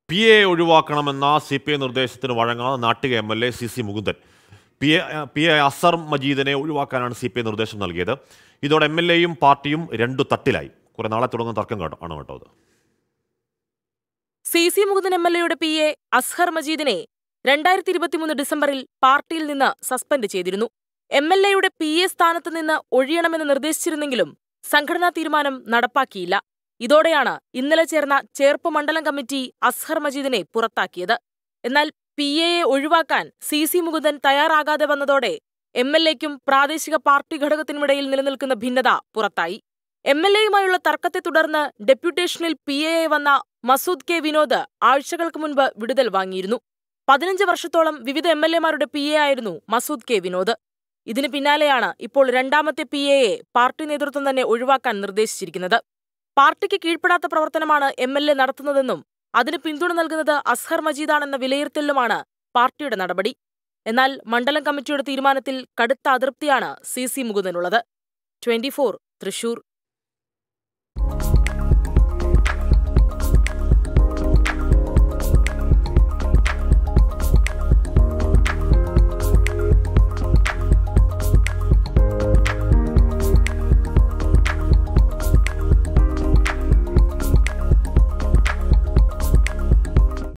P A ഒഴിവാക്കണമെന്ന C P I നിർദ്ദേശത്തിന് വഴങ്ങാതെ Nattika M L A C C Mukundan P A P A Azhar മജീദിനെ ഒഴിവാക്കാനാണ് സി പി ഐ നിർദ്ദേശം നൽകിയത് ഇതോടെ എം എൽ എയും പാർട്ടിയും രണ്ടു തട്ടിലായി കുറെ നാളെ തുടങ്ങുന്ന തർക്കം കേട്ടോ ആണ് കേട്ടോ അത് C C Mukundan M L എയുടെ പി എ അസ്ഹർ മജീദിനെ രണ്ടായിരത്തി ഇരുപത്തിമൂന്ന് ഡിസംബറിൽ പാർട്ടിയിൽ നിന്ന് സസ്പെൻഡ് ചെയ്തിരുന്നു എം എൽ എയുടെ പി എ സ്ഥാനത്ത് നിന്ന് ഒഴിയണമെന്ന് നിർദ്ദേശിച്ചിരുന്നെങ്കിലും സംഘടനാ തീരുമാനം നടപ്പാക്കിയില്ല ഇതോടെയാണ് ഇന്നലെ ചേർന്ന ചേർപ്പ് മണ്ഡലം കമ്മിറ്റി അസ്ഹർ മജീദിനെ പുറത്താക്കിയത് എന്നാൽ പി എയെ ഒഴിവാക്കാൻ സി സി മുകുന്ദൻ തയ്യാറാകാതെ വന്നതോടെ എം എൽ എക്കും പ്രാദേശിക പാർട്ടി ഘടകത്തിനുമിടയിൽ നിലനിൽക്കുന്ന ഭിന്നത പുറത്തായി എം എൽ എയുമായുള്ള തർക്കത്തെ തുടർന്ന് ഡെപ്യൂട്ടേഷനിൽ പി എ വന്ന മസൂദ് കെ വിനോദ് ആഴ്ചകൾക്ക് മുൻപ് വിടുതൽ വാങ്ങിയിരുന്നു പതിനഞ്ച് വർഷത്തോളം വിവിധ എം എൽ എമാരുടെ പി എ ആയിരുന്നു മസൂദ് കെ വിനോദ് ഇതിന് പിന്നാലെയാണ് ഇപ്പോൾ രണ്ടാമത്തെ പി എയെ പാർട്ടി നേതൃത്വം തന്നെ ഒഴിവാക്കാൻ നിർദ്ദേശിച്ചിരിക്കുന്നത് പാർട്ടിക്ക് കീഴ്പ്പെടാത്ത പ്രവർത്തനമാണ് എം എൽ എ നടത്തുന്നതെന്നും അതിന് പിന്തുണ നൽകുന്നത് അസ്ഹർ മജീദാണെന്ന വിലയിരുത്തലിലുമാണ് പാർട്ടിയുടെ നടപടി എന്നാൽ മണ്ഡലം കമ്മിറ്റിയുടെ തീരുമാനത്തിൽ കടുത്ത അതൃപ്തിയാണ് സി സി മുകുന്ദനുള്ളത് ട്വന്റി തൃശൂർ